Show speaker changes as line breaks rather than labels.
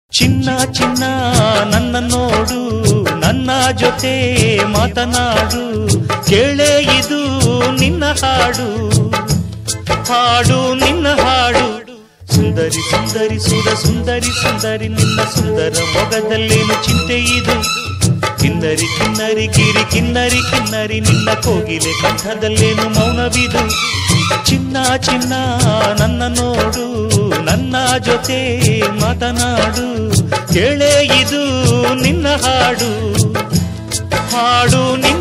ಚಿನ್ನ ಚಿನ್ನ ನನ್ನ ನೋಡು ನನ್ನ ಜೊತೆ ಮಾತನಾಡು ಕೇಳೇ ಇದು ನಿನ್ನ ಹಾಡು ಹಾಡು ನಿನ್ನ ಹಾಡು ಸುಂದರಿ ಸುಂದರಿ ಸುರ ಸುಂದರಿ ಸುಂದರಿ ನಿನ್ನ ಸುಂದರ ಮೊಗದಲ್ಲೇನು ಚಿಂತೆ ಇದು ಕಿನ್ನರಿ ಕಿನ್ನರಿ ಗಿರಿ ಕಿನ್ನರಿ ಕಿನ್ನರಿ ನಿನ್ನ ಕೋಗಿಲೆ ಕಂಠದಲ್ಲೇನು ಮೌನವಿದು ಚಿನ್ನ ಚಿನ್ನ ನನ್ನ ನೋಡು ನನ್ನ ಜೊತೆ ಮಾತನಾಡು ಕೇಳೇ ಇದು ನಿನ್ನ ಹಾಡು ಹಾಡು ನಿನ್ನ